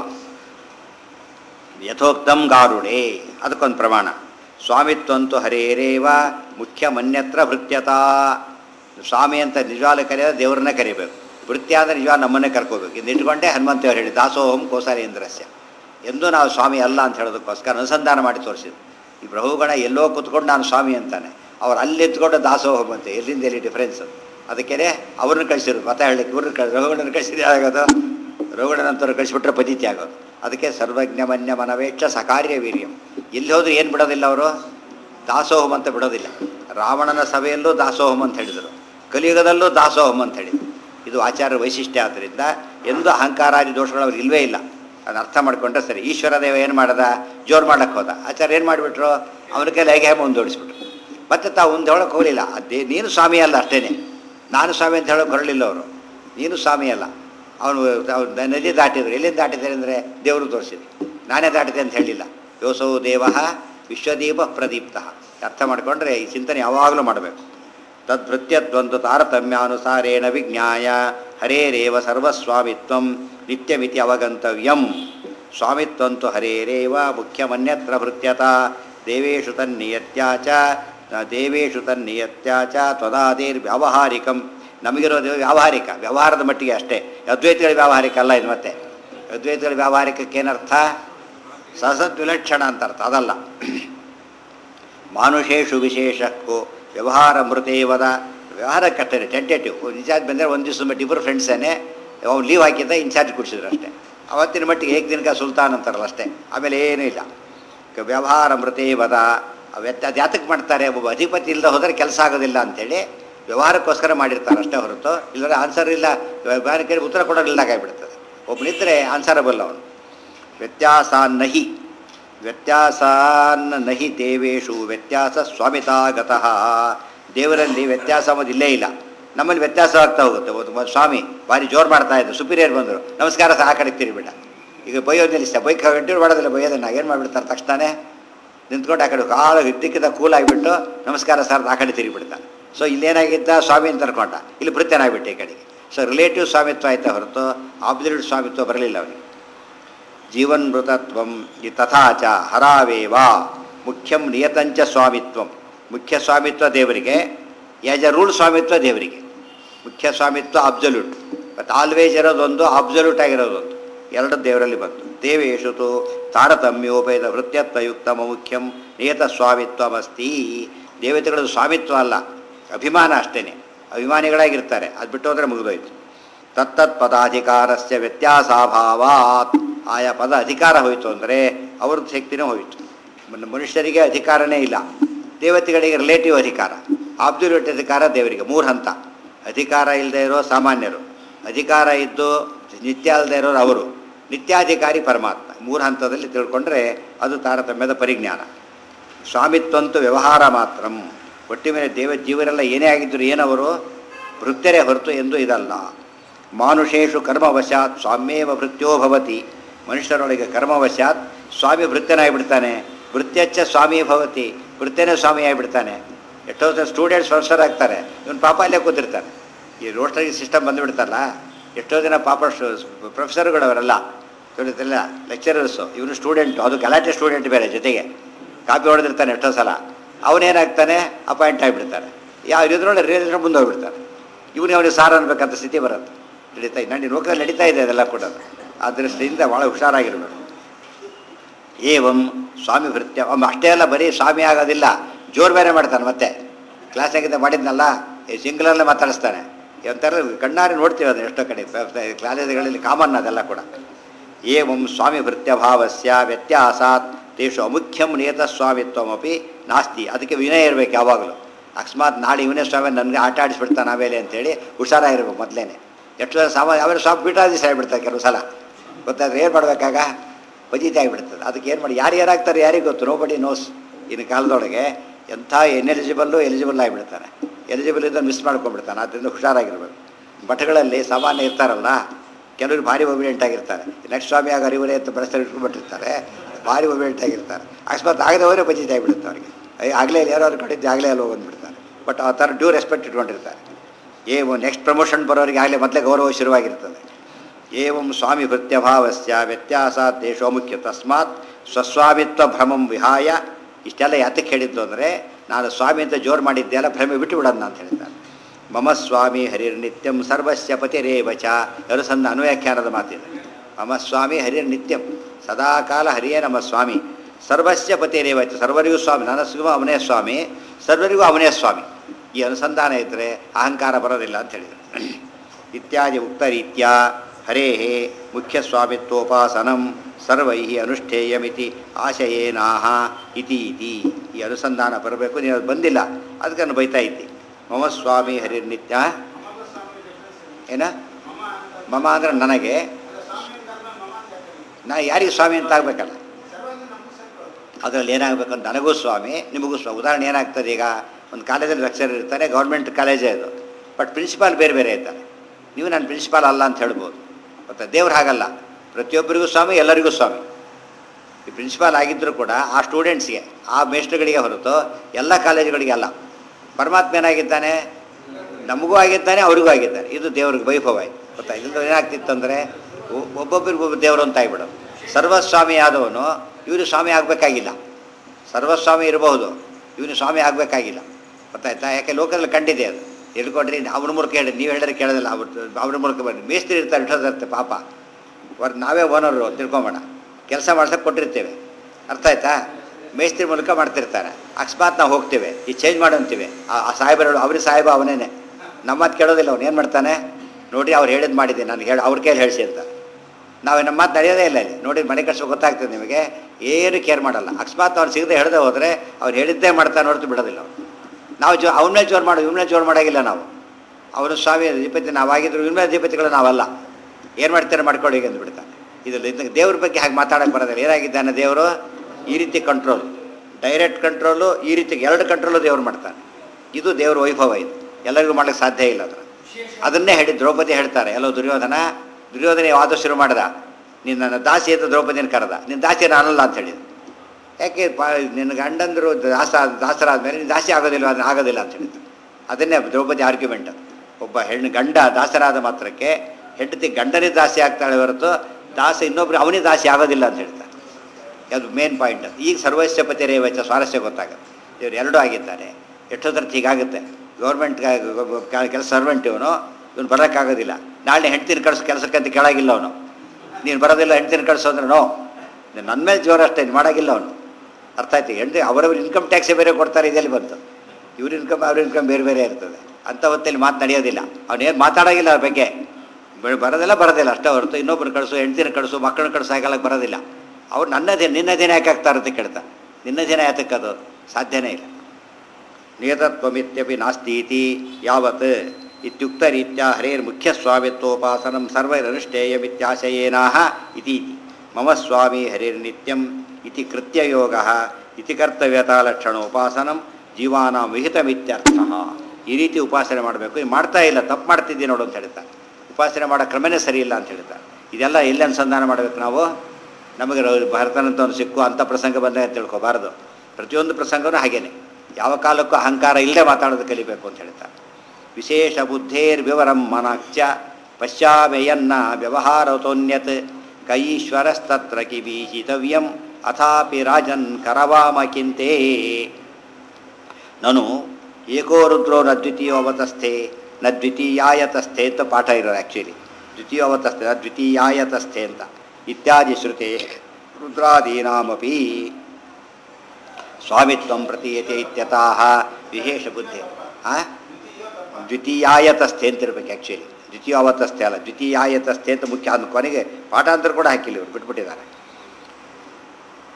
S1: ಯಥೋಕ್ತಂ ಗಾರುಡೆ ಅದಕ್ಕೊಂದು ಪ್ರಮಾಣ ಸ್ವಾಮಿತ್ವಂತು ಹರೇರೇವ ಮುಖ್ಯ ಮನ್ಯತ್ರ ಭೃತ್ಯತಾ ಸ್ವಾಮಿ ಅಂತ ನಿಜವಾಗ್ಲೂ ಕರೆಯೋದು ದೇವ್ರನ್ನೇ ಕರಿಬೇಕು ವೃತ್ತಿ ಅಂದರೆ ನಿಜವಾಗ ನಮ್ಮನ್ನೇ ಕರ್ಕೋಬೇಕು ಇದು ಇಟ್ಕೊಂಡೆ ಹನುಮಂತೇವ್ರು ಹೇಳಿ ದಾಸೋಹಂ ಕೋಸಾರೇಂದ್ರಸ್ಯ ಎಂದೂ ನಾವು ಸ್ವಾಮಿ ಅಲ್ಲ ಅಂತ ಹೇಳೋದಕ್ಕೋಸ್ಕರ ಅನುಸಂಧಾನ ಮಾಡಿ ತೋರಿಸಿದ್ರು ಈ ಪ್ರಭುಗಣ ಎಲ್ಲೋ ಕೂತ್ಕೊಂಡು ನಾನು ಸ್ವಾಮಿ ಅಂತಾನೆ ಅವ್ರು ಅಲ್ಲಿ ಎತ್ಕೊಂಡು ದಾಸೋಹಂ ಅಂತೆ ಎಲ್ಲಿಂದ ಎಲ್ಲಿ ಡಿಫ್ರೆನ್ಸ್ ಅದಕ್ಕೆ ಅವ್ರನ್ನ ಕಳಿಸಿದ್ರು ಮತ ಹೇಳಲಿಕ್ಕೆ ಇವ್ರನ್ನ ಕಳಿಸಿ ರಘುಗಣನ ಕಳಿಸಿದ್ರೆ ಆಗೋದು ರಘುಗಣನಂತವ್ರು ಕಳಿಸಿಬಿಟ್ರೆ ಪದ್ಧತಿ ಆಗೋದು ಅದಕ್ಕೆ ಸರ್ವಜ್ಞ ಮನ್ಯ ಮನವೇಕ್ಷ ಸಕಾರ್ಯ ವೀರ್ಯಂ ಎಲ್ಲಿ ಹೋದ್ರು ಏನು ಬಿಡೋದಿಲ್ಲ ಅವರು ದಾಸೋಹಂ ಅಂತ ಬಿಡೋದಿಲ್ಲ ರಾವಣನ ಸಭೆಯಲ್ಲೂ ದಾಸೋಹಂ ಅಂತ ಹೇಳಿದರು ಕಲಿಯುಗದಲ್ಲೂ ದಾಸೋಹಂ ಅಂತ ಹೇಳಿದರು ಇದು ಆಚಾರ್ಯ ವೈಶಿಷ್ಟ್ಯ ಆದ್ದರಿಂದ ಎಂದು ಅಹಂಕಾರಾದಿ ದೋಷಗಳು ಅವ್ರಿಗೆ ಇಲ್ವೇ ಇಲ್ಲ ಅದನ್ನ ಅರ್ಥ ಮಾಡ್ಕೊಂಡ್ರೆ ಸರಿ ಈಶ್ವರ ದೇವ ಏನು ಮಾಡ್ದ ಜೋರು ಮಾಡಕ್ಕೆ ಹೋದ ಆಚಾರ್ಯ ಏನು ಮಾಡಿಬಿಟ್ರು ಅವನ ಕೈಲಿ ಹೇಗೆ ಮುಂದೋಡಿಸ್ಬಿಟ್ರು ಮತ್ತೆ ತಾವು ಒಂದು ಹೇಳೋಕೆ ಹೋಗಲಿಲ್ಲ ಅದೇ ನೀನು ಸ್ವಾಮಿ ಅಲ್ಲ ಅಷ್ಟೇ ನಾನು ಸ್ವಾಮಿ ಅಂತ ಹೇಳೋಕೆ ಹೊರಲಿಲ್ಲ ಅವರು ನೀನು ಸ್ವಾಮಿ ಅಲ್ಲ ಅವನು ಅವ್ನು ನದಿ ದಾಟಿದ್ರು ಎಲ್ಲಿಂದ ದಾಟಿದ್ದಾರೆ ಅಂದರೆ ದೇವರು ತೋರಿಸಿದ್ರು ನಾನೇ ದಾಟಿದೆ ಅಂತ ಹೇಳಿಲ್ಲ ಯೋಸೌ ದೇವ ವಿಶ್ವದೀಪ ಪ್ರದೀಪ್ತ ಅರ್ಥ ಮಾಡಿಕೊಂಡ್ರೆ ಈ ಚಿಂತನೆ ಯಾವಾಗಲೂ ಮಾಡಬೇಕು ತದ್ಭೃತ್ಯದ್ವಂತು ತಾರತಮ್ಯಾನುಸಾರೇಣ ವಿಜ್ಞಾಯ ಹರೇರೇವ ಸರ್ವಸ್ವಾಮಿತ್ವಂ ನಿತ್ಯಮಿತಿ ಅವಗಂತವ್ಯಂ ಸ್ವಾಮಿತ್ವಂತು ಹರೇರೇವ ಮುಖ್ಯಮನ್ಯತ್ರ ಭೃತ್ಯತ ದೇವೇಶು ತನ್ನಿಯತ್ಯಾಚ ದೇವೇಶು ತನ್ನಿಯತ್ಯಾಚ ತ್ವದಾದೇರ್ ವ್ಯಾವಹಾರಿಕಂ ನಮಗಿರೋದು ವ್ಯಾವಹಾರಿಕ ವ್ಯವಹಾರದ ಮಟ್ಟಿಗೆ ಅಷ್ಟೇ ಅದ್ವೈತಗಳ ವ್ಯಾವಹಾರಿಕ ಅಲ್ಲ ಇದು ಮತ್ತೆ ಅದ್ವೈತಗಳ ವ್ಯಾವಹಾರಿಕಕ್ಕೆ ಏನರ್ಥ ಸಸದ್ ವಿಲಕ್ಷಣ ಅಂತ ಅರ್ಥ ಅದಲ್ಲ ಮಾನುಷೇಷು ವಿಶೇಷಕ್ಕೂ ವ್ಯವಹಾರ ಮೃತೇವದ ವ್ಯವಹಾರ ಕಟ್ಟರೆ ಟೆಂಟೇಟಿವ್ ಇನ್ಚಾರ್ಜ್ ಬಂದರೆ ಒಂದು ದಿವಸ ಮಟ್ಟ ಇಬ್ಬರು ಫ್ರೆಂಡ್ಸೇನೆ ಅವ್ನು ಲೀವ್ ಹಾಕಿದ್ದ ಇನ್ಚಾರ್ಜ್ ಕೊಡಿಸಿದ್ರು ಅಷ್ಟೇ ಅವತ್ತಿನ ಮಟ್ಟಿಗೆ ಏಕ ದಿನಕ ಸುಲ್ತಾನ್ ಅಂತಾರಲ್ಲ ಅಷ್ಟೇ ಆಮೇಲೆ ಏನೂ ಇಲ್ಲ ಕ- ವ್ಯವಹಾರ ಮೃತೇವದ ವ್ಯತ್ಯ ಅದು ಯಾತಕ್ಕೆ ಮಾಡ್ತಾರೆ ಒಬ್ಬ ಅಧಿಪತಿ ಇಲ್ಲದೆ ಹೋದರೆ ಕೆಲಸ ಆಗೋದಿಲ್ಲ ಅಂತೇಳಿ ವ್ಯವಹಾರಕ್ಕೋಸ್ಕರ ಮಾಡಿರ್ತಾರೆ ಅಷ್ಟೇ ಹೊರತು ಇಲ್ಲದ್ರೆ ಆನ್ಸರ್ ಇಲ್ಲ ವ್ಯವಹಾರ ಕೇಳಿ ಉತ್ತರ ಕೊಡೋದಿಲ್ಲ ಆಗಿಬಿಡ್ತದೆ ಒಬ್ಬನಿದ್ದರೆ ಆನ್ಸರಬಲ್ ಅವನು ವ್ಯತ್ಯಾಸಾನ್ನಹಿ ವ್ಯತ್ಯಾಸಾನ್ನ ನಹಿ ದೇವೇಶು ವ್ಯತ್ಯಾಸ ಸ್ವಾಮಿತಾಗತಃ ದೇವರಲ್ಲಿ ವ್ಯತ್ಯಾಸ ಅನ್ನೋದು ಇಲ್ಲೇ ಇಲ್ಲ ನಮ್ಮಲ್ಲಿ ವ್ಯತ್ಯಾಸ ಆಗ್ತಾ ಹೋಗುತ್ತೆ ಒಂದು ಮ- ಸ್ವಾಮಿ ಭಾರಿ ಜೋರು ಮಾಡ್ತಾ ಇದ್ರು ಸುಪೀರಿಯರ್ ಬಂದರು ನಮಸ್ಕಾರ ಸಹ ಆ ಕಡೆ ತಿರುಗಿಬಿಡ ಈಗ ಬೈಯೋದು ನಿಲ್ಲಿಸ್ತೆ ಬೈಕ್ ಕಂಟಿನ್ಯೂ ಮಾಡೋದಿಲ್ಲ ಬೈಯೋದನ್ನ ಏನು ಮಾಡಿಬಿಡ್ತಾರೆ ತಕ್ಷಣ ನಿಂತ್ಕೊಂಡು ಆ ಕಡೆ ಕಾಲು ಇದ್ದಕ್ಕಿದ್ದ ಕೂಲ್ ಆಗಿಬಿಟ್ಟು ನಮಸ್ಕಾರ ಸರ್ ಆ ಕಡೆ ತಿರುಗಿಬಿಡ್ತಾನೆ ಸೊ ಇಲ್ಲೇನಾಗಿದ್ದ ಸ್ವಾಮಿ ಅಂತ ಕರ್ಕೊಂಡ ಇಲ್ಲಿ ಭೃತ್ಯನಾಗ್ಬಿಟ್ಟೆ ಈ ಕಡೆಗೆ ಸೊ ರಿಲೇಟಿವ್ ಸ್ವಾಮಿತ್ವ ಆಯ್ತಾ ಹೊರತು ಆಬ್ಸಲ್ಯೂಟ್ ಸ್ವಾಮಿತ್ವ ಬರಲಿಲ್ಲ ಅವನಿಗೆ ಜೀವನ್ಮೃತತ್ವಂ ಈ ತಥಾಚ ಹರಾವೇವ ಮುಖ್ಯಂ ನಿಯತಂಚ ಸ್ವಾಮಿತ್ವಂ ಮುಖ್ಯ ಸ್ವಾಮಿತ್ವ ದೇವರಿಗೆ ಯಾಜ ರೂಲ್ ಸ್ವಾಮಿತ್ವ ದೇವರಿಗೆ ಮುಖ್ಯ ಸ್ವಾಮಿತ್ವ ಅಬ್ಸಲ್ಯೂಟ್ ಮತ್ತು ಆಲ್ವೇಸ್ ಇರೋದೊಂದು ಅಬ್ಸಲ್ಯೂಟ್ ಆಗಿರೋದೊಂದು ಎರಡು ದೇವರಲ್ಲಿ ಬಂತು ದೇವೇಶು ತು ತಾರತಮ್ಯೋಪೇತ ವೃತ್ಯತ್ವಯುಕ್ತಮ ಮುಖ್ಯಂ ನಿಯತ ಸ್ವಾಮಿತ್ವಮಸ್ತಿ ದೇವತೆಗಳದ್ದು ಸ್ವಾಮಿತ್ವ ಅಲ್ಲ ಅಭಿಮಾನ ಅಷ್ಟೇ ಅಭಿಮಾನಿಗಳಾಗಿರ್ತಾರೆ ಅದು ಬಿಟ್ಟು ಹೋದರೆ ಮುಗಿದೋಯ್ತು ತತ್ತತ್ ಪದಾಧಿಕಾರಸ್ಯ ವ್ಯತ್ಯಾಸಾಭಾವಾತ್ ಆಯಾ ಪದ ಅಧಿಕಾರ ಹೋಯಿತು ಅಂದರೆ ಅವ್ರದ್ದು ಶಕ್ತಿನೂ ಹೋಯಿತು ಮನ್- ಮನುಷ್ಯರಿಗೆ ಅಧಿಕಾರನೇ ಇಲ್ಲ ದೇವತೆಗಳಿಗೆ ರಿಲೇಟಿವ್ ಅಧಿಕಾರ ಆಬ್ಸಲ್ಯೂಟ್ ಅಧಿಕಾರ ದೇವರಿಗೆ ಮೂರು ಹಂತ ಅಧಿಕಾರ ಇಲ್ಲದೆ ಇರೋ ಸಾಮಾನ್ಯರು ಅಧಿಕಾರ ಇದ್ದು ನಿತ್ಯ ಅಲ್ಲದೆ ಇರೋರು ಅವರು ನಿತ್ಯಾಧಿಕಾರಿ ಪರಮಾತ್ಮ ಮೂರು ಹಂತದಲ್ಲಿ ತಿಳ್ಕೊಂಡ್ರೆ ಅದು ತಾರತಮ್ಯದ ಪರಿಜ್ಞಾನ ಸ್ವಾಮಿತ್ವಂತು ವ್ಯವಹಾರ ಮಾತ್ರ ಒಟ್ಟಿ ಮೇಲೆ ದೇವ ಜೀವರೆಲ್ಲ ಏನೇ ಆಗಿದ್ದರು ಏನವರು ಭೃತ್ಯರೇ ಹೊರತು ಎಂದು ಇದಲ್ಲ ಮಾನುಷೇಷು ಕರ್ಮವಶಾತ್ ಸ್ವಾಮ್ಯೇವ ಭೃತ್ಯೋ ಭವತಿ ಮನುಷ್ಯರೊಳಗೆ ಕರ್ಮವಶಾತ್ ಸ್ವಾಮಿ ಭೃತ್ಯನಾಗಿಬಿಡ್ತಾನೆ ಭೃತ್ಯಚ್ಚ ಸ್ವಾಮಿ ಭವತಿ ಭೃತ್ಯನೇ ಸ್ವಾಮಿ ಆಗಿಬಿಡ್ತಾನೆ ಎಷ್ಟೋ ಜನ ಸ್ಟೂಡೆಂಟ್ಸ್ ಪ್ರೊಫೆಸರ್ ಆಗ್ತಾರೆ ಇವನು ಪಾಪ ಅಲ್ಲೇ ಕೂತಿರ್ತಾನೆ ಈ ರೋಸ್ಟರಿ ಸಿಸ್ಟಮ್ ಬಂದುಬಿಡ್ತಲ್ಲ ಎಷ್ಟೋ ಜನ ಪಾಪ ಪ್ರೊಫೆಸರ್ಗಳು ಅವರೆಲ್ಲ ತಿಳಿತಿಲ್ಲ ಲೆಕ್ಚರರ್ಸು ಇವನು ಸ್ಟೂಡೆಂಟು ಅದು ಗಲಾಟೆ ಸ್ಟೂಡೆಂಟ್ ಬೇರೆ ಜೊತೆಗೆ ಕಾಪಿ ಹೊಡೆದಿರ್ತಾನೆ ಎಷ್ಟೋ ಸಲ ಅವನೇನಾಗ್ತಾನೆ ಅಪಾಯಿಂಟ್ ಆಗಿಬಿಡ್ತಾನೆ ಯಾವ ಇದ್ರೊಳಗೆ ರೇಂದ್ರ ಮುಂದೆ ಹೋಗ್ಬಿಡ್ತಾನೆ ಇವನು ಅವನಿಗೆ ಸಾರ ಅನ್ಬೇಕಂತ ಸ್ಥಿತಿ ಬರುತ್ತೆ ನಡೀತಾ ನನ್ನ ಲೋಕದಲ್ಲಿ ನಡೀತಾ ಇದೆ ಅದೆಲ್ಲ ಕೂಡ ಆ ದೃಷ್ಟಿಯಿಂದ ಭಾಳ ಹುಷಾರಾಗಿರ್ಬೇಕು ಏವಂ ಸ್ವಾಮಿ ಭೃತ್ಯ ಒಮ್ಮೆ ಅಷ್ಟೇ ಅಲ್ಲ ಬರೀ ಸ್ವಾಮಿ ಆಗೋದಿಲ್ಲ ಜೋರು ಬೇರೆ ಮಾಡ್ತಾನೆ ಮತ್ತೆ ಕ್ಲಾಸಾಗಿದ್ದ ಮಾಡಿದ್ನಲ್ಲ ಈ ಸಿಂಗಲಲ್ಲೇ ಮಾತಾಡಿಸ್ತಾನೆ ಒಂಥರ ಕಣ್ಣಾರಿ ನೋಡ್ತೀವಿ ಅದನ್ನ ಎಷ್ಟೋ ಕಡೆ ಕಾಲೇಜುಗಳಲ್ಲಿ ಕಾಮನ್ ಅದೆಲ್ಲ ಕೂಡ ಏವಂ ಸ್ವಾಮಿ ಭೃತ್ಯ ಭಾವಸ್ಯ ವ್ಯತ್ಯಾಸಾತ್ ತೇಷು ಅಮುಖ್ಯಂ ನಿಯತ ಸ್ವಾಮಿತ್ವಮಪಿ ನಾಸ್ತಿ ಅದಕ್ಕೆ ವಿನಯ ಇರಬೇಕು ಯಾವಾಗಲೂ ಅಕಸ್ಮಾತ್ ನಾಳೆ ಇವನೇ ಸ್ವಾಮಿ ನನಗೆ ಆಟ ಆಡಿಸ್ಬಿಡ್ತಾನೆ ಆಮೇಲೆ ಅಂತೇಳಿ ಹುಷಾರಾಗಿರ್ಬೇಕು ಮೊದಲೇನೆ ಎಷ್ಟು ಜನ ಸಾಮ ಯಾವ ಸ್ವಾಮಿ ಬಿಟ್ಟಾದಿಸ ಆಗಿಬಿಡ್ತಾರೆ ಕೆಲವು ಸಲ ಗೊತ್ತಾದ್ರೆ ಏನು ಮಾಡಬೇಕಾಗ ಬಜೀತಿ ಆಗಿಬಿಡ್ತದೆ ಅದಕ್ಕೆ ಏನು ಮಾಡಿ ಯಾರು ಯಾರಾಗ್ತಾರೆ ಯಾರಿಗೆ ಗೊತ್ತು ನೋ ಬಡಿ ನೋಸ್ ಇನ್ನು ಕಾಲದೊಳಗೆ ಎಂಥ ಎನ್ಎಲಿಜಿಬಲ್ಲು ಎಲಿಜಿಬಲ್ ಆಗಿಬಿಡ್ತಾನೆ ಎಲಿಜಿಬಲ್ ಇದ್ದ ಮಿಸ್ ಮಾಡ್ಕೊಂಡ್ಬಿಡ್ತಾನೆ ಅದರಿಂದ ಹುಷಾರಾಗಿರ್ಬೇಕು ಮಠಗಳಲ್ಲಿ ಸಾಮಾನ್ಯ ಇರ್ತಾರಲ್ಲ ಕೆಲವರು ಭಾರಿ ಒಬಿಡೆಂಟ್ ಆಗಿರ್ತಾರೆ ನೆಕ್ಸ್ಟ್ ಸ್ವಾಮಿ ಆಗ ಅರಿವರೇ ಅಂತ ಬರೆಸ್ತಾರೆ ಇಟ್ಕೊಂಡ್ಬಿಟ್ಟಿರ್ತಾರೆ ಭಾರಿ ಒಬಿಡೆಂಟ್ ಆಗಿರ್ತಾರೆ ಅಕಸ್ಮಾತ್ ಆಗದೆ ಹೋದರೆ ಬಜಿತ ಆಗಿಬಿಡುತ್ತೆ ಅವ್ರಿಗೆ ಅಯ್ಯ ಆಗಲೇ ಇಲ್ಲಿ ಯಾರು ಕಟ್ಟಿದ್ದು ಆಗಲೇ ಅಲ್ಲಿ ಹೋಗ್ಬಂದ್ಬಿಡ್ತಾರೆ ಬಟ್ ಆ ಥರ ಡ್ಯೂ ರೆಸ್ಪೆಕ್ಟ್ ಇಟ್ಕೊಂಡಿರ್ತಾರೆ ಏವಂ ನೆಕ್ಸ್ಟ್ ಪ್ರಮೋಷನ್ ಬರೋರಿಗೆ ಆಗಲೇ ಮೊದಲೇ ಗೌರವ ಶುರುವಾಗಿರ್ತದೆ ಏವಂ ಸ್ವಾಮಿ ಭೃತ್ಯಭಾವಸ್ಯ ವ್ಯತ್ಯಾಸ ದೇಶೋ ಮುಖ್ಯ ತಸ್ಮಾತ್ ಸ್ವಸ್ವಾಮಿತ್ವ ಭ್ರಮಂ ವಿಹಾಯ ಇಷ್ಟೆಲ್ಲ ಯಾತಕ್ಕೆ ಹೇಳಿದ್ದು ಅಂದರೆ ನಾನು ಸ್ವಾಮಿ ಅಂತ ಜೋರು ಮಾಡಿದ್ದೆ ಅಲ್ಲ ಭ್ರಮೆ ಬಿಟ್ಟು ಬಿಡೋಣ ಅಂತ ಹೇಳಿದ್ದಾರೆ ಮಮ ಸ್ವಾಮಿ ಹರಿರ್ ನಿತ್ಯಂ ಸರ್ವಸ್ಯ ಪತಿರೇವಚ ಅನುಸಂಧ ಅನುವ್ಯಾಖ್ಯಾನದ ಮಾತಿದೆ ಮಮ ಸ್ವಾಮಿ ಹರಿರ್ ನಿತ್ಯಂ ಸದಾಕಾಲ ಹರಿಯೇ ನಮ್ಮ ಸ್ವಾಮಿ ಸರ್ವಸ್ಯ ಪತಿರೇವಚ ಸರ್ವರಿಗೂ ಸ್ವಾಮಿ ನನಸಿಗೂ ಅವನೇ ಸ್ವಾಮಿ ಸರ್ವರಿಗೂ ಅವನೇ ಸ್ವಾಮಿ ಈ ಅನುಸಂಧಾನ ಇದ್ದರೆ ಅಹಂಕಾರ ಬರೋದಿಲ್ಲ ಅಂತ ಹೇಳಿದರು ಇತ್ಯಾದಿ ಉಕ್ತರೀತ್ಯ ಹರೇ ಮುಖ್ಯ ಸ್ವಾಮಿತ್ವೋಪಾಸನಂ ಸರ್ವೈ ಅನುಷ್ಠೇಯಮಿತಿ ಆಶಯೇನಾಹ ಇತಿ ಇತಿ ಈ ಅನುಸಂಧಾನ ಬರಬೇಕು ನೀವು ಅದು ಬಂದಿಲ್ಲ ಅದಕ್ಕೆ ನಾನು ಬೈತಾ ಇದ್ದಿ ಮಮ ಸ್ವಾಮಿ ಹರಿರ್ನಿತ್ಯ ಏನ ಮಮ ಅಂದರೆ ನನಗೆ ನಾ ಯಾರಿಗೆ ಸ್ವಾಮಿ ಅಂತ ಆಗಬೇಕಲ್ಲ ಅದರಲ್ಲಿ ಏನಾಗಬೇಕು ಅಂತ ನನಗೂ ಸ್ವಾಮಿ ನಿಮಗೂ ಸ್ವಾಮಿ ಉದಾಹರಣೆ ಏನಾಗ್ತದೆ ಈಗ ಒಂದು ಕಾಲೇಜಲ್ಲಿ ಲೆಕ್ಚರ್ ಇರ್ತಾರೆ ಗೌರ್ಮೆಂಟ್ ಕಾಲೇಜೇ ಅದು ಬಟ್ ಪ್ರಿನ್ಸಿಪಾಲ್ ಬೇರೆ ಬೇರೆ ಇರ್ತಾರೆ ನೀವು ನಾನು ಪ್ರಿನ್ಸಿಪಾಲ್ ಅಲ್ಲ ಅಂತ ಹೇಳ್ಬೋದು ಮತ್ತು ದೇವ್ರು ಹಾಗಲ್ಲ ಪ್ರತಿಯೊಬ್ಬರಿಗೂ ಸ್ವಾಮಿ ಎಲ್ಲರಿಗೂ ಸ್ವಾಮಿ ಈ ಪ್ರಿನ್ಸಿಪಾಲ್ ಆಗಿದ್ದರೂ ಕೂಡ ಆ ಸ್ಟೂಡೆಂಟ್ಸ್ಗೆ ಆ ಮೇಸ್ಟ್ರುಗಳಿಗೆ ಹೊರತು ಎಲ್ಲ ಕಾಲೇಜುಗಳಿಗೆ ಅಲ್ಲ ಪರಮಾತ್ಮ ಏನಾಗಿದ್ದಾನೆ ನಮಗೂ ಆಗಿದ್ದಾನೆ ಅವರಿಗೂ ಆಗಿದ್ದಾನೆ ಇದು ದೇವ್ರಿಗೆ ವೈಭವ ಆಯ್ತು ಗೊತ್ತಾ ಇದರಿಂದ ಏನಾಗ್ತಿತ್ತಂದರೆ ಒಬ್ಬೊಬ್ಬರಿಗೂ ಒಬ್ಬ ದೇವರು ಅಂತ ಆಗ್ಬಿಡೋದು ಸರ್ವಸ್ವಾಮಿ ಆದವನು ಇವರು ಸ್ವಾಮಿ ಆಗಬೇಕಾಗಿಲ್ಲ ಸರ್ವಸ್ವಾಮಿ ಇರಬಹುದು ಇವನು ಸ್ವಾಮಿ ಆಗಬೇಕಾಗಿಲ್ಲ ಗೊತ್ತಾಯ್ತಾ ಯಾಕೆ ಲೋಕದಲ್ಲಿ ಕಂಡಿದೆ ಅದು ಹೇಳ್ಕೊಂಡ್ರಿ ಅವ್ರ ಮೂಲಕ ಹೇಳಿ ನೀವು ಹೇಳಿದ್ರೆ ಕೇಳೋದಿಲ್ಲ ಅವ್ರ ಅವ್ರ ಮೂಲಕ ಬನ್ನಿ ಮೇಸ್ತ್ರಿ ಇರ್ತಾರೆ ಇಟ್ಟೋದಿರುತ್ತೆ ಪಾಪ ಅವ್ರು ನಾವೇ ಓನರು ತಿಳ್ಕೊಂಬೋಣ ಕೆಲಸ ಮಾಡ್ಸೋಕೆ ಕೊಟ್ಟಿರ್ತೇವೆ ಅರ್ಥ ಆಯ್ತಾ ಮೇಸ್ತ್ರಿ ಮೂಲಕ ಮಾಡ್ತಿರ್ತಾರೆ ಅಕಸ್ಮಾತ್ ನಾವು ಹೋಗ್ತೇವೆ ಈ ಚೇಂಜ್ ಮಾಡಂತೀವಿ ಆ ಸಾಹೇಬರು ಅವ್ರಿಗೆ ಸಾಹೇಬ ಅವನೇನೆ ನಮ್ಮ ಮಾತು ಕೇಳೋದಿಲ್ಲ ಅವ್ನು ಏನು ಮಾಡ್ತಾನೆ ನೋಡಿ ಅವ್ರು ಹೇಳಿದ್ದು ಮಾಡಿದ್ದೆ ನಾನು ಹೇಳಿ ಅವ್ರ ಕೈಲಿ ಹೇಳಿಸಿ ಅಂತ ನಾವು ನಮ್ಮ ಮಾತು ನಡೆಯೋದೇ ಇಲ್ಲ ಇಲ್ಲಿ ನೋಡಿ ಮನೆ ಕಷ್ಟ ಗೊತ್ತಾಗ್ತದೆ ನಿಮಗೆ ಏನು ಕೇರ್ ಮಾಡಲ್ಲ ಅಕಸ್ಮಾತ್ ಅವ್ರು ಸಿಗದೆ ಹೇಳದೆ ಹೋದರೆ ಅವ್ರು ಹೇಳಿದ್ದೇ ಮಾಡ್ತಾನೆ ಹೊರತು ಬಿಡೋದಿಲ್ಲ ಅವ್ರು ನಾವು ಜೋ ಅವನ ಮೇಲೆ ಜೋರು ಮಾಡೋದು ಇವನ ಮೇಲೆ ಜೋರು ಮಾಡೋಂಗಿಲ್ಲ ನಾವು ಅವನು ಸ್ವಾಮಿ ಅಧಿಪತಿ ನಾವಾಗಿದ್ರು ಇವನ ಮೇಲೆ ಅಧಿಪತಿಗಳು ನಾವಲ್ಲ ಏನು ಮಾಡ್ತಾರೆ ಮಾಡ್ಕೊಳ್ಳಿ ಅಂತ ಬಿಡ್ತಾನೆ ಇದು ಇದಕ್ಕೆ ದೇವ್ರ ಬಗ್ಗೆ ಹಾಗೆ ಮಾತಾಡೋಕ್ಕೆ ಬರೋದಿಲ್ಲ ಏನಾಗಿದ್ದಾನೆ ದೇವರು ಈ ರೀತಿ ಕಂಟ್ರೋಲ್ ಡೈರೆಕ್ಟ್ ಕಂಟ್ರೋಲು ಈ ರೀತಿ ಎರಡು ಕಂಟ್ರೋಲು ದೇವ್ರು ಮಾಡ್ತಾನೆ ಇದು ದೇವ್ರ ವೈಭವ ಇದು ಎಲ್ಲರಿಗೂ ಮಾಡ್ಲಿಕ್ಕೆ ಸಾಧ್ಯ ಇಲ್ಲ ಅದರ ಅದನ್ನೇ ಹೇಳಿ ದ್ರೌಪದಿ ಹೇಳ್ತಾರೆ ಎಲ್ಲೋ ದುರ್ಯೋಧನ ದುರ್ಯೋಧನ ವಾದ ಶುರು ಮಾಡ್ದ ನೀನು ನನ್ನ ದಾಸಿ ಅಂತ ದ್ರೌಪದಿನ ಕರೆದ ನಿನ್ನ ದಾಸಿ ನಾನಲ್ಲ ಅಂತ ಹೇಳಿದ್ರು ಯಾಕೆ ಪಾ ನಿನ್ನ ಗಂಡಂದರು ದಾಸ ದಾಸರಾದ್ಮೇಲೆ ನೀನು ದಾಸಿ ಆಗೋದಿಲ್ಲ ಅದನ್ನ ಆಗೋದಿಲ್ಲ ಅಂತ ಹೇಳಿದ್ರು ಅದನ್ನೇ ದ್ರೌಪದಿ ಆರ್ಗ್ಯುಮೆಂಟ್ ಅದು ಒಬ್ಬ ಹೆಣ್ಣು ಗಂಡ ದಾಸರಾದ ಮಾತ್ರಕ್ಕೆ ಹೆಂಡತಿ ಗಂಡನೇ ದಾಸಿ ಆಗ್ತಾಳೆ ಹೊರತು ದಾಸ ಇನ್ನೊಬ್ರು ಅವನೇ ದಾಸಿ ಆಗೋದಿಲ್ಲ ಅಂತ ಹೇಳ್ತಾರೆ ಅದು ಮೇನ್ ಪಾಯಿಂಟ್ ಅದು ಈಗ ಸರ್ವಸ್ವಪತಿ ರೇವಚ ಸ್ವಾರಸ್ಯ ಗೊತ್ತಾಗುತ್ತೆ ಇವ್ರು ಎರಡೂ ಆಗಿದ್ದಾರೆ ಎಷ್ಟೊತ್ತರ ಹೀಗಾಗುತ್ತೆ ಗೌರ್ಮೆಂಟ್ ಕೆಲಸ ಸರ್ವೆಂಟ್ ಇವನು ಇವನು ಬರೋಕ್ಕಾಗೋದಿಲ್ಲ ನಾಳೆ ಹೆಂಡ್ತಿನ ಕಳ್ಸೋ ಕೆಲಸಕ್ಕೆ ಅಂತ ಕೇಳಾಗಿಲ್ಲ ಅವನು ನೀನು ಬರೋದಿಲ್ಲ ಹೆಂಡ್ತಿನ ಕಳಿಸೋ ಅಂದ್ರೆ ನೋ ನನ್ನ ಮೇಲೆ ಜೋರು ಅಷ್ಟೇ ಇದು ಮಾಡೋಗಿಲ್ಲ ಅವನು ಅರ್ಥ ಆಯ್ತು ಹೆಂಡ್ತಿ ಅವರವ್ರ ಇನ್ಕಮ್ ಟ್ಯಾಕ್ಸೇ ಬೇರೆ ಕೊಡ್ತಾರೆ ಇದೆಲ್ಲಿ ಬಂತು ಇವ್ರ ಇನ್ಕಮ್ ಅವ್ರ ಇನ್ಕಮ್ ಬೇರೆ ಬೇರೆ ಇರ್ತದೆ ಅಂಥ ಹೊತ್ತಲ್ಲಿ ಮಾತು ನಡೆಯೋದಿಲ್ಲ ಅವನೇನು ಮಾತಾಡೋಗಿಲ್ಲ ಅವ್ರ ಬಗ್ಗೆ ಬೆ- ಬರೋದಿಲ್ಲ ಬರೋದಿಲ್ಲ ಅಷ್ಟೇ ಹೊರತು ಇನ್ನೊಬ್ಬರು ಕಳಿಸು ಹೆಂಡ್ತಿನ ಕಳಿಸು ಮಕ್ಕಳನ್ನ ಕಳಿಸೋ ಆಗಲಕ್ಕೆ ಬರೋದಿಲ್ಲ ಅವ್ರು ನನ್ನದೇ ನಿನ್ನ ದಿನ ಯಾಕೆ ಆಗ್ತಾರೆ ಅಂತ ಕೇಳ್ತಾ ನಿನ್ನ ದಿನ ಯಾತಕ್ಕದು ಸಾಧ್ಯನೇ ಇಲ್ಲ ನಿಯತತ್ವಮಿತ್ಯಪಿ ನಾಸ್ತೀತಿ ಯಾವತ್ ಇತ್ಯುಕ್ತರೀತ್ಯ ಹರೇರ್ ಮುಖ್ಯ ಸ್ವಾಮಿತ್ವೋಪಾಸನಂ ಸರ್ವೈರನುಷ್ಠೇಯಮಿತ್ಯಾಶಯೇನಾಹ ಇತಿ ಇತಿ. ಮಮ ಸ್ವಾಮಿ ಹರಿರ್ನಿತ್ಯಂ ಇತಿ ಕೃತ್ಯಯೋಗ ಇತಿ ಕರ್ತವ್ಯತಾಲಕ್ಷಣೋಪಾಸನಂ ಜೀವಾನಾಂ ವಿಹಿತಮಿತ್ಯರ್ಥ ಈ ರೀತಿ ಉಪಾಸನೆ ಮಾಡಬೇಕು ಇದು ಮಾಡ್ತಾ ಇಲ್ಲ ತಪ್ಪು ಮಾಡ್ತಿದ್ದೀವಿ ನೋಡು ಅಂತ ಹೇಳ್ತಾರೆ ಉಪಾಸನೆ ಮಾಡೋ ಕ್ರಮನೇ ಸರಿ ಇಲ್ಲ ಅಂತ ಹೇಳ್ತಾರೆ ಇದೆಲ್ಲ ಎಲ್ಲಿ ಅನುಸಂಧಾನ ಮಾಡಬೇಕು ನಾವು ನಮಗೆ ರ- ಭರತನಂತ ಒಂದು ಸಿಕ್ಕು ಅಂಥ ಪ್ರಸಂಗ ಬಂದಾಗ ತಿಳ್ಕೊಬಾರ್ದು ಪ್ರತಿಯೊಂದು ಪ್ರಸಂಗನೂ ಹಾಗೇನೆ ಯಾವ ಕಾಲಕ್ಕೂ ಅಹಂಕಾರ ಇಲ್ಲದೆ ಮಾತಾಡೋದು ಕಲಿಬೇಕು ಅಂತ ಹೇಳ್ತಾರೆ ವಿಶೇಷ ಬುದ್ಧೇರ್ ವಿವರಂ ಮನಾಕ್ಚ ಪಶ್ಚಾಮೆಯನ್ನ ವ್ಯವಹಾರತೋನ್ಯತ್ ಕೈಶ್ವರಸ್ತತ್ರ ಕಿಬೀಜಿತವ್ಯಂ ಅಥಾಪಿ ರಾಜನ್ ಕರವಾಮ ಕಿಂತೆ ನನು ಏಕೋ ರುದ್ರೋ ನ ದ್ವಿತೀಯೋ ಅವತಸ್ಥೆ ನ ದ್ವಿತೀಯಾಯತಸ್ಥೆ ಅಂತ ಪಾಠ ಇರೋದು ಆ್ಯಕ್ಚುಲಿ ದ್ವಿತೀಯೋ ಅವತಸ್ಥೆ ನ ದ್ವಿತೀಯಾಯತಸ್ಥೆ ಅಂತ ಇತ್ಯಾದಿ ಶ್ರುತೆ ರುದ್ರಾದೀನಾಮಪಿ ಸ್ವಾಮಿತ್ವಂ ಪ್ರತೀಯತೆ ಇತ್ಯತಃ ವಿಶೇಷ ಬುದ್ಧಿ ಆ ದ್ವಿತೀಯಾಯತಸ್ಥೆ ಅಂತ ಇರ್ಬೇಕು ಆ್ಯಕ್ಚುಲಿ ದ್ವಿತೀಯಾವತಸ್ಥೆ ಅಲ್ಲ ದ್ವಿತೀಯಾಯತಸ್ಥೆ ಅಂತ ಮುಖ್ಯ ಅಂದ್ ಕೊನೆಗೆ ಪಾಠಾಂತರ ಕೂಡ ಹಾಕಿಲ್ಲ ಇವರು ಬಿಟ್ಬಿಟ್ಟಿದ್ದಾರೆ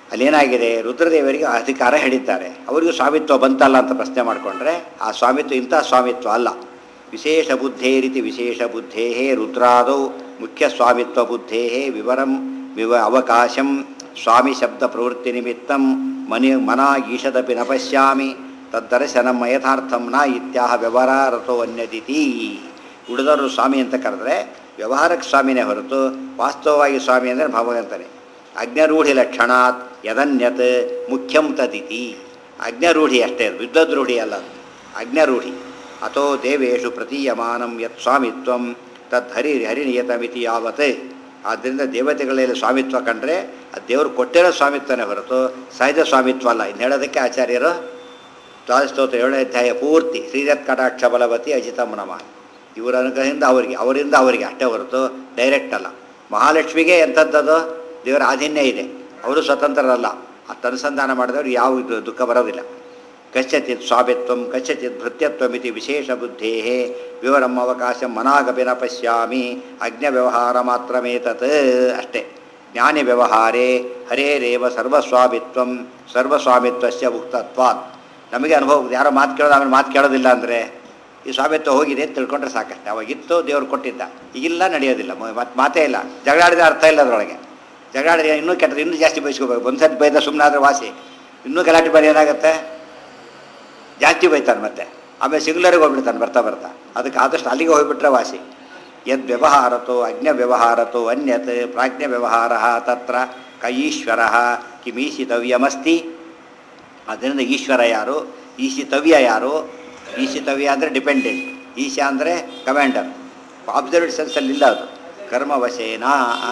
S1: ಅಲ್ಲೇನಾಗಿದೆ ರುದ್ರದೇವರಿಗೆ ಅಧಿಕಾರ ಹೇಳಿದ್ದಾರೆ ಅವರಿಗೂ ಸ್ವಾಮಿತ್ವ ಬಂತಲ್ಲ ಅಂತ ಪ್ರಶ್ನೆ ಮಾಡಿಕೊಂಡ್ರೆ ಆ ಸ್ವಾಮಿತ್ವ ಇಂಥ ಸ್ವಾಮಿತ್ವ ಅಲ್ಲ ವಿಶೇಷ ಬುದ್ಧೇ ರೀತಿ ವಿಶೇಷ ಬುದ್ಧೇ ರುದ್ರಾದೌ ಮುಖ್ಯ ಸ್ವಾಮಿತ್ವ ಬುದ್ಧೇ ವಿವರಂ ವಿವ ಅವಕಾಶಂ ಸ್ವಾಮಿ ಶಬ್ದ ಪ್ರವೃತ್ತಿ ನಿಮಿತ್ತಂ ಮನಿ ಮನ ಈಶದಪಿ ನ ಪಶ್ಯಾಮಿ ತದ್ದರ್ಶನಂ ಯಥಾರ್ಥಂ ನ ಇತ್ಯಾಹ ವ್ಯವಹಾರತೋ ಅನ್ಯದಿತಿ ಉಳಿದವರು ಸ್ವಾಮಿ ಅಂತ ಕರೆದ್ರೆ ವ್ಯವಹಾರಕ್ಕೆ ಸ್ವಾಮಿನೇ ಹೊರತು ವಾಸ್ತವವಾಗಿ ಸ್ವಾಮಿ ಅಂದರೆ ಭಗವಂತನೇ ಅಜ್ಞರೂಢಿ ಲಕ್ಷಣಾತ್ ಯದನ್ಯತ್ ಮುಖ್ಯಂ ತದಿತಿ ಅಜ್ಞರೂಢಿ ಅಷ್ಟೇ ಅದು ವಿದ್ವದ್ರೂಢಿ ಅಲ್ಲ ಅದು ಅಜ್ಞರೂಢಿ ಅಥೋ ದೇವೇಶು ಪ್ರತೀಯಮಾನಂ ಯತ್ ಸ್ವಾಮಿತ್ವಂ ತದ್ ಹರಿ ಹರಿನಿಯತಮಿತಿ ಯಾವತ್ ಆದ್ದರಿಂದ ದೇವತೆಗಳಲ್ಲಿ ಸ್ವಾಮಿತ್ವ ಕಂಡ್ರೆ ಅದು ದೇವರು ಕೊಟ್ಟಿರೋ ಸ್ವಾಮಿತ್ವನೇ ಹೊರತು ಸಹಜ ಸ್ವಾಮಿತ್ವ ಅಲ್ಲ ಇನ್ನು ಹೇಳೋದಕ್ಕೆ ಆಚಾರ್ಯರು ದ್ವಾದಸ್ತೋತ್ರ ಏಳನೇ ಅಧ್ಯಾಯ ಪೂರ್ತಿ ಶ್ರೀರತ್ ಕಟಾಕ್ಷ ಬಲವತಿ ಅಜಿತಂ ನಮಃ ಇವರ ಅನುಗ್ರಹದಿಂದ ಅವರಿಗೆ ಅವರಿಂದ ಅವರಿಗೆ ಅಷ್ಟೇ ಹೊರತು ಡೈರೆಕ್ಟ್ ಅಲ್ಲ ಮಹಾಲಕ್ಷ್ಮಿಗೆ ಎಂಥದ್ದದು ದೇವರ ಆಧೀನ್ಯ ಇದೆ ಅವರು ಸ್ವತಂತ್ರರಲ್ಲ ಅತ್ತ ಅನುಸಂಧಾನ ಮಾಡಿದವರು ಯಾವ ಇದು ದುಃಖ ಬರೋದಿಲ್ಲ ಕಶ್ಚಿತ್ ಸ್ವಾಮಿತ್ವಂ ಕಶ್ಚಿತ್ ಭೃತ್ಯತ್ವಮಿತಿ ವಿಶೇಷ ಬುದ್ಧೇ ವಿವರಂ ಅವಕಾಶ ಮನಾಗಪಿನ ಪಶ್ಯಾಮಿ ಅಜ್ಞ ವ್ಯವಹಾರ ಮಾತ್ರಮೇತತ್ ಅಷ್ಟೇ ಜ್ಞಾನಿ ವ್ಯವಹಾರೇ ಹರೇರೇವ ಸರ್ವಸ್ವಾಮಿತ್ವಂ ಸರ್ವಸ್ವಾಮಿತ್ವಸ್ಯ ಮುಕ್ತತ್ವಾತ್ ನಮಗೆ ಅನುಭವ ಯಾರೋ ಮಾತು ಕೇಳೋದು ಆಮೇಲೆ ಮಾತು ಕೇಳೋದಿಲ್ಲ ಅಂದರೆ ಈ ಸ್ವಾಮಿತ್ವ ಹೋಗಿದೆ ಅಂತ ತಿಳ್ಕೊಂಡ್ರೆ ಸಾಕಷ್ಟೆ ಅವಾಗಿತ್ತು ದೇವ್ರು ಕೊಟ್ಟಿದ್ದ ಈಗಿಲ್ಲ ನಡೆಯೋದಿಲ್ಲ ಮತ್ತು ಮಾತೇ ಇಲ್ಲ ಜಗಳಾಡಿದ ಅರ್ಥ ಇಲ್ಲ ಅದರೊಳಗೆ ಜಗಳಾಡಿದ್ರೆ ಇನ್ನೂ ಕೆಟ್ಟದ್ದು ಇನ್ನೂ ಜಾಸ್ತಿ ಬಯಸ್ಕೋಬೇಕು ಒಂದು ಸತಿ ಬೈದ ಸುಮ್ಮನೆ ಆದರೆ ವಾಸಿ ಇನ್ನೂ ಗಲಾಟೆ ಬರೀ ಏನಾಗುತ್ತೆ ಜಾಸ್ತಿ ಬೈತಾನೆ ಮತ್ತೆ ಆಮೇಲೆ ಸಿಂಗ್ಲರಿಗೆ ಹೋಗ್ಬಿಡ್ತಾನೆ ಬರ್ತಾ ಬರ್ತಾ ಅದಕ್ಕೆ ಆದಷ್ಟು ಅಲ್ಲಿಗೆ ಹೋಗ್ಬಿಟ್ರೆ ವಾಸಿ ಯದ್ ವ್ಯವಹಾರತೋ ಅಜ್ಞ ವ್ಯವಹಾರತೋ ಅನ್ಯತ್ ಪ್ರಾಜ್ಞ ವ್ಯವಹಾರ ತತ್ರ ಕ ಈಶ್ವರ ಕಿಮೀಶಿತವ್ಯಮಸ್ತಿ ಅದರಿಂದ ಈಶ್ವರ ಯಾರು ಈಶಿತವ್ಯ ಯಾರು ಈಶಿತವ್ಯ ಅಂದರೆ ಡಿಪೆಂಡೆಂಟ್ ಈಶ ಅಂದರೆ ಕಮಾಂಡರ್ ಅಬ್ಸರ್ವ್ಡ್ ಸೆನ್ಸಲ್ಲಿ ಇಲ್ಲ ಅದು ಕರ್ಮವಶೇನಾ ಆ?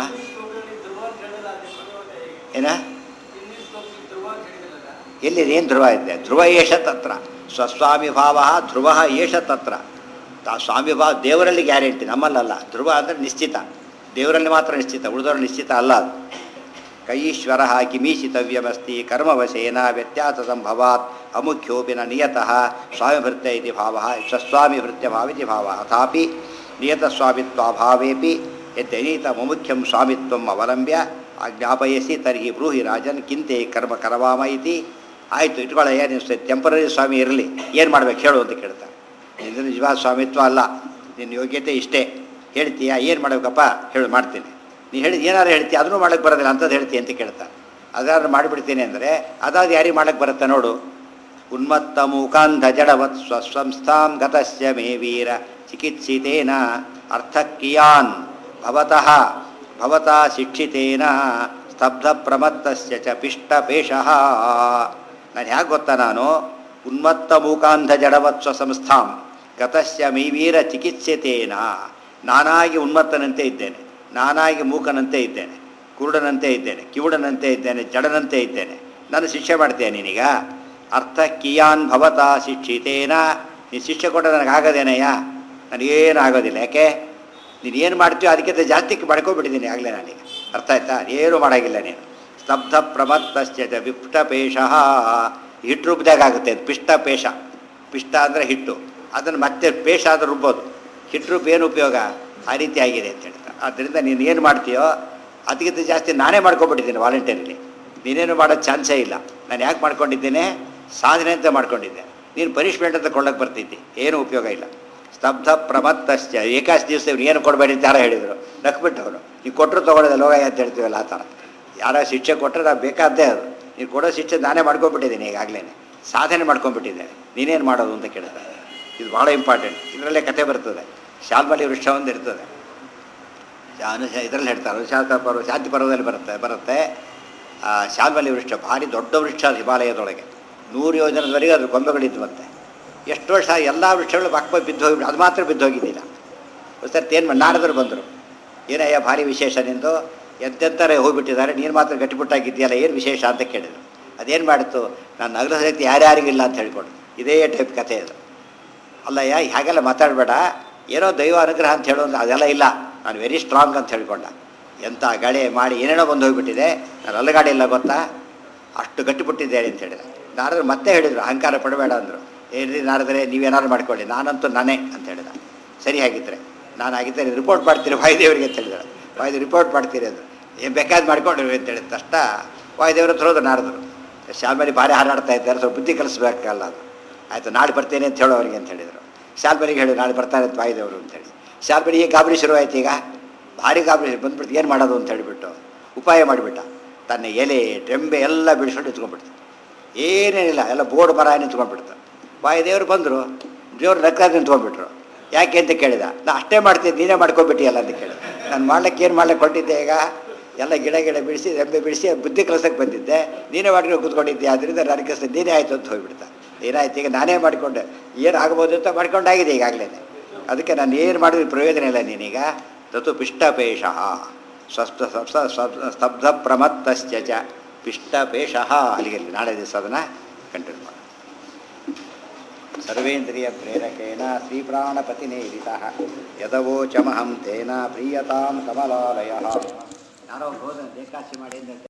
S1: ಏನ ಎಲ್ಲಿದೆ ಏನು ಧ್ರುವ ಇದೆ ಧ್ರುವ ಏಷ ತತ್ರ ಸ್ವಸ್ವಾಮಿ ಭಾವ ಧ್ರುವ ಏಷ ತತ್ರ ತಾ ಸ್ವಾಮಿ ಭಾವ ದೇವರಲ್ಲಿ ಗ್ಯಾರಂಟಿ ನಮ್ಮಲ್ಲಲ್ಲ ಧ್ರುವ ಅಂದರೆ ನಿಶ್ಚಿತ ದೇವರಲ್ಲಿ ಮಾತ್ರ ನಿಶ್ಚಿತ ಉಳಿದವರು ನಿಶ್ಚಿತ ಅಲ್ಲ ಅದು ಕೈಶ್ವರ ಕಿಮೀಶಿತವ್ಯಮಸ್ತಿ ಕರ್ಮವಶೇನ ವ್ಯತ್ಯಾಸ ಸಂಭವಾತ್ ಅಮುಖ್ಯೋಪಿ ನ ನಿಯತಃ ಸ್ವಾಮಿಭೃತ್ಯ ಇತಿ ಭಾವ ಸ್ವಸ್ವಾಮಿ ಭೃತ್ಯ ಭಾವಿತಿ ಭಾವ ಅಥಾಪಿ ನಿಯತಸ್ವಾಮಿತ್ವಾಭಾವೇಪಿ ಯದ್ಯನೀತ ಮುಖ್ಯಂ ಸ್ವಾಮಿತ್ವಂ ಅವಲಂಬ್ಯ ಜ್ಞಾಪಯಸಿ ತರ್ಹಿ ಬ್ರೂಹಿ ರಾಜನ್ ಕಿಂತೆ ಕರ್ಮ ಕರವಾಮ ಇತಿ ಆಯಿತು ಇಟ್ಕೊಳ್ಳಯ್ಯ ನೀವು ಟೆಂಪರರಿ ಸ್ವಾಮಿ ಇರಲಿ ಏನು ಮಾಡ್ಬೇಕು ಹೇಳು ಅಂತ ಕೇಳ್ತಾರೆ ಇದು ನಿಜವಾದ ಸ್ವಾಮಿತ್ವ ಅಲ್ಲ ನಿನ್ನ ಯೋಗ್ಯತೆ ಇಷ್ಟೇ ಹೇಳ್ತೀಯಾ ಏನು ಮಾಡ್ಬೇಕಪ್ಪ ಹೇಳು ಮಾಡ್ತೀನಿ ನೀ ಹೇಳಿ ಏನಾರು ಹೇಳ್ತೀಯ ಅದನ್ನು ಮಾಡಕ್ಕೆ ಬರೋದಿಲ್ಲ ಅಂಥದ್ದು ಹೇಳ್ತೀಯ ಅಂತ ಕೇಳ್ತಾರೆ ಅದಾದ್ರೂ ಮಾಡಿಬಿಡ್ತೀನಿ ಅಂದರೆ ಅದಾದ ಯಾರಿಗೆ ಮಾಡಕ್ಕೆ ಬರುತ್ತೆ ನೋಡು ಉನ್ಮತ್ತ ಮೂಕಾಂಧ ಜಡವತ್ ಸ್ವಸಂಸ್ಥಾಂ ಗತಸ್ಯ ಮೇ ವೀರ ಚಿಕಿತ್ಸಿತೇನ ಅರ್ಥಕ್ಕಿಯಾನ್ ಭವತಃ ಭವತಾ ಶಿಕ್ಷಿತೇನ ಸ್ತಬ್ಧ ಪ್ರಮತ್ತಸ್ಯ ಚ ಪಿಷ್ಟಪೇಶಃ ನಾನು ಹೇಗೆ ಗೊತ್ತಾ ನಾನು ಉನ್ಮತ್ತ ಮೂಕಾಂಧ ಜಡವತ್ವ ಸಂಸ್ಥಾಂ ಗತಸ್ಯ ಮೈವೀರ ಚಿಕಿತ್ಸೆತೇನ ನಾನಾಗಿ ಉನ್ಮತ್ತನಂತೆ ಇದ್ದೇನೆ ನಾನಾಗಿ ಮೂಕನಂತೆ ಇದ್ದೇನೆ ಕುರುಡನಂತೆ ಇದ್ದೇನೆ ಕಿವುಡನಂತೆ ಇದ್ದೇನೆ ಜಡನಂತೆ ಇದ್ದೇನೆ ನಾನು ಶಿಕ್ಷೆ ಮಾಡ್ತೇನೆ ನೀನೀಗ ಅರ್ಥ ಕಿಯಾನ್ ಭವತಾ ಶಿಕ್ಷಿತೇನ ನೀನು ಶಿಕ್ಷೆ ಕೊಟ್ಟರೆ ನನಗಾಗದೇನಯ್ಯ ನನಗೇನು ಆಗೋದಿಲ್ಲ ಯಾಕೆ ನೀನು ಏನು ಮಾಡ್ತೀಯೋ ಅದಕ್ಕಿಂತ ಜಾಸ್ತಿ ಮಾಡ್ಕೊಬಿಟ್ಟಿದ್ದೀನಿ ಆಗಲೇ ನಾನೀಗ ಅರ್ಥ ಆಯ್ತಾ ಏನು ಮಾಡೋಂಗಿಲ್ಲ ನೀನು ಸ್ತಬ್ಧ ಪ್ರಮತ್ತಶ್ಚ ವಿಪ್ಟಪೇಶ ಹಿಟ್ಟು ರುಬ್ದಾಗ ಆಗುತ್ತೆ ಅದು ಪಿಷ್ಟಪೇಶ ಪಿಷ್ಟ ಅಂದರೆ ಹಿಟ್ಟು ಅದನ್ನು ಮತ್ತೆ ಪೇಶ ಆದ್ರೆ ರುಬ್ಬೋದು ಹಿಟ್ಟು ರುಬ್ಬಿ ಏನು ಉಪಯೋಗ ಆ ರೀತಿ ಆಗಿದೆ ಅಂತ ಹೇಳ್ತಾರೆ ಆದ್ದರಿಂದ ನೀನು ಏನು ಮಾಡ್ತೀಯೋ ಅದಕ್ಕಿಂತ ಜಾಸ್ತಿ ನಾನೇ ಮಾಡ್ಕೊಬಿಟ್ಟಿದ್ದೀನಿ ವಾಲಂಟಿಯರ್ಲಿ ನೀನೇನು ಮಾಡೋ ಚಾನ್ಸೇ ಇಲ್ಲ ನಾನು ಯಾಕೆ ಮಾಡ್ಕೊಂಡಿದ್ದೇನೆ ಸಾಧನೆ ಅಂತ ಮಾಡ್ಕೊಂಡಿದ್ದೆ ನೀನು ಪನಿಷ್ಮೆಂಟ್ ಅಂತ ಕೊಳ್ಳಕ್ಕೆ ಬರ್ತಿದ್ದಿ ಏನೂ ಉಪಯೋಗ ಇಲ್ಲ ಸ್ತಬ್ಧ ಪ್ರಮತ್ತಶ್ಚ ಏಕಾಶಿ ದಿವಸ ಇವ್ರು ಏನು ಕೊಡಬೇಡಿ ಅಂತ ಯಾರೋ ಹೇಳಿದರು ನಕ್ಬಿಟ್ಟವರು ನೀವು ಕೊಟ್ಟರು ತೊಗೊಳ್ಳೋದು ಲೋಗ ಅಂತ ಹೇಳ್ತೀವಲ್ಲ ಆ ಥರ ಯಾರೋ ಶಿಕ್ಷೆ ಕೊಟ್ಟರೆ ನಾವು ಬೇಕಾದ್ದೇ ಅದು ನೀನು ಕೊಡೋ ಶಿಕ್ಷೆ ನಾನೇ ಮಾಡ್ಕೊಂಡ್ಬಿಟ್ಟಿದ್ದೀನಿ ಈಗಾಗಲೇ ಸಾಧನೆ ಮಾಡ್ಕೊಂಡ್ಬಿಟ್ಟಿದ್ದೇನೆ ನೀನೇನು ಮಾಡೋದು ಅಂತ ಕೇಳ್ತಾರೆ ಇದು ಭಾಳ ಇಂಪಾರ್ಟೆಂಟ್ ಇದರಲ್ಲೇ ಕತೆ ಬರ್ತದೆ ಶಾಲ್ಮಲಿ ವೃಕ್ಷ ಒಂದು ಇರ್ತದೆ ಅನು ಇದರಲ್ಲಿ ಹೇಳ್ತಾರೆ ಅನುಶಾಸ ಪರ್ವ ಶಾಂತಿ ಪರ್ವದಲ್ಲಿ ಬರುತ್ತೆ ಬರುತ್ತೆ ಆ ಶಾಲ್ಮಲಿ ವೃಕ್ಷ ಭಾರಿ ದೊಡ್ಡ ವೃಕ್ಷ ಅದು ಹಿಮಾಲಯದೊಳಗೆ ನೂರು ಯೋಜನದವರೆಗೆ ಅದ್ರ ಕೊಂಬೆಗಳಿದ್ದು ಮತ್ತೆ ಎಷ್ಟು ವರ್ಷ ಎಲ್ಲ ವೃಕ್ಷಗಳು ಬಾಕ್ಪ ಬಿದ್ದು ಹೋಗಿ ಅದು ಮಾತ್ರ ಬಿದ್ದು ಹೋಗಿದ್ದಿಲ್ಲ ಸರ್ ಏನು ನಾರದರು ಬಂದರು ಏನಯ್ಯ ಭಾರಿ ವಿಶೇಷ ನಿಂದು ಎಂತೆಂತಾರೆ ಹೋಗ್ಬಿಟ್ಟಿದ್ದಾರೆ ನೀನು ಮಾತ್ರ ಗಟ್ಟಿಬಿಟ್ಟಾಗಿದ್ದೀಯಲ್ಲ ಏನು ವಿಶೇಷ ಅಂತ ಕೇಳಿದರು ಅದೇನು ಮಾಡಿತು ನಾನು ನಗರ ಶಕ್ತಿ ಯಾರ್ಯಾರಿಗಿಲ್ಲ ಅಂತ ಹೇಳ್ಕೊಂಡು ಇದೇ ಟೈಪ್ ಕಥೆ ಅದು ಅಲ್ಲಯ್ಯ ಹಾಗೆಲ್ಲ ಮಾತಾಡಬೇಡ ಏನೋ ದೈವ ಅನುಗ್ರಹ ಅಂತ ಹೇಳೋದು ಅದೆಲ್ಲ ಇಲ್ಲ ನಾನು ವೆರಿ ಸ್ಟ್ರಾಂಗ್ ಅಂತ ಹೇಳ್ಕೊಂಡ ಎಂಥ ಗಾಳಿ ಮಾಡಿ ಏನೇನೋ ಬಂದು ಹೋಗಿಬಿಟ್ಟಿದೆ ನಾನು ಅಲ್ಲಗಾಡಿ ಇಲ್ಲ ಗೊತ್ತಾ ಅಷ್ಟು ಗಟ್ಟಿಬಿಟ್ಟಿದ್ದೇನೆ ಅಂತ ಹೇಳಿದ ನಾರದ್ರು ಮತ್ತೆ ಹೇಳಿದರು ಅಹಂಕಾರ ಪಡಬೇಡ ಅಂದರು ಏನ್ರಿ ನಾರದ್ರೆ ನೀವೇನಾದ್ರು ಮಾಡ್ಕೊಳ್ಳಿ ನಾನಂತೂ ನಾನೇ ಅಂತ ಹೇಳಿದ ಸರಿ ಹಾಗಿದ್ರೆ ನಾನು ಆಗಿದ್ದರೆ ರಿಪೋರ್ಟ್ ಮಾಡ್ತೀರಿ ವಾಯುದೇವರಿಗೆ ಅಂತ ಹೇಳಿದ್ರು ವಾಯುದೇವ್ ರಿಪೋರ್ಟ್ ಮಾಡ್ತೀರಿ ಅಂದರು ಏನು ಬೇಕಾದ್ ಮಾಡ್ಕೊಂಡ್ರಿ ಅಂತ ಹೇಳಿದ ತಕ್ಷಣ ವಾಯುದೇವ್ರ ಹತ್ರ ಹೋದ್ರು ನಾರದರು ಶಾಲ್ಮರಿ ಭಾರಿ ಹಾರಾಡ್ತಾ ಇದ್ದಾರೆ ಸ್ವಲ್ಪ ಬುದ್ಧಿ ಕಲಿಸ್ಬೇಕಲ್ಲ ಅದು ಆಯಿತು ನಾಳೆ ಬರ್ತೇನೆ ಅಂತ ಹೇಳೋ ಅವ್ರಿಗೆ ಅಂತ ಹೇಳಿದರು ಶಾಲ್ಮರಿಗೆ ಹೇಳಿ ನಾಳೆ ಬರ್ತಾರೆ ಅಂತ ವಾಯುದೇವರು ಅಂತೇಳಿ ಶಾಲ್ಮರಿಗೆ ಗಾಬರಿ ಶುರುವಾಯ್ತು ಈಗ ಭಾರಿ ಗಾಬರಿ ಬಂದ್ಬಿಡ್ತು ಏನು ಮಾಡೋದು ಅಂತ ಹೇಳಿಬಿಟ್ಟು ಉಪಾಯ ಮಾಡಿಬಿಟ್ಟ ತನ್ನ ಎಲೆ ಟೆಂಬೆ ಎಲ್ಲ ಬಿಡಿಸ್ಕೊಂಡು ನಿಂತ್ಕೊಂಡ್ಬಿಡ್ತು ಏನೇನಿಲ್ಲ ಎಲ್ಲ ಬೋರ್ಡ್ ಮರ ನಿಂತ್ಕೊಂಡ್ಬಿಡ್ತು ವಾಯುದೇವರು ಬಂದರು ದೇವ್ರು ನಕ್ಕ ನಿಂತ್ಕೊಂಡ್ಬಿಟ್ರು ಯಾಕೆ ಅಂತ ಕೇಳಿದ ನಾ ಅಷ್ಟೇ ಮಾಡ್ತೀನಿ ನೀನೇ ಮಾಡ್ಕೊಂಡ್ಬಿಟ್ಟಿಯಲ್ಲ ಅಂತ ಕೇಳಿದ ನಾನು ಮಾಡ್ಲಿಕ್ಕೆ ಏನು ಮಾಡ್ಲಿಕ್ಕೆ ಕೊಟ್ಟಿದ್ದೆ ಈಗ ಎಲ್ಲ ಗಿಡ ಗಿಡ ಬಿಡಿಸಿ ರೆಂಬೆ ಬಿಡಿಸಿ ಬುದ್ಧಿ ಕಲ್ಸಕ್ಕೆ ಬಂದಿದ್ದೆ ನೀನೇ ಮಾಡ್ಕೊಂಡು ಕೂತ್ಕೊಂಡಿದ್ದೆ ಅದರಿಂದ ನನಗೆ ಕೆಲಸ ನೀನೇ ಆಯಿತು ಅಂತ ಹೋಗ್ಬಿಡ್ತಾ ಏನಾಯ್ತು ಈಗ ನಾನೇ ಮಾಡಿಕೊಂಡೆ ಏನು ಆಗ್ಬೋದು ಅಂತ ಮಾಡ್ಕೊಂಡಾಗಿದೆ ಈಗಾಗಲೇ ಅದಕ್ಕೆ ನಾನು ಏನು ಮಾಡಿದ್ರೆ ಪ್ರಯೋಜನ ಇಲ್ಲ ನೀನೀಗ ತತು ಪಿಷ್ಟಪೇಶ ಸ್ವಸ್ಥ ಸ್ವಸ್ಥ ಸ್ತಬ್ಧ ಪ್ರಮತ್ತಶ್ಚ ಚ ಪಿಷ್ಟಪೇಶ ಅಲ್ಲಿಗೆ ನಾಳೆ ದಿವಸ ಅದನ್ನು ಕಂಟಿನ್ಯೂ ಮಾಡೋಣ ಸರ್ವೇಂದ್ರಿಯ ಪ್ರೇರಕೇಣ ಶ್ರೀಪ್ರಾಣಪತಿನೇರಿತ ಯದವೋಚಮಹಂ ತೇನ ಪ್ರೀಯತಾಂ ಕಮಲಾಲಯ ಯಾರೋ ಹೋದ ಏಕಾಶಿ ಮಾಡಿ ಅಂತ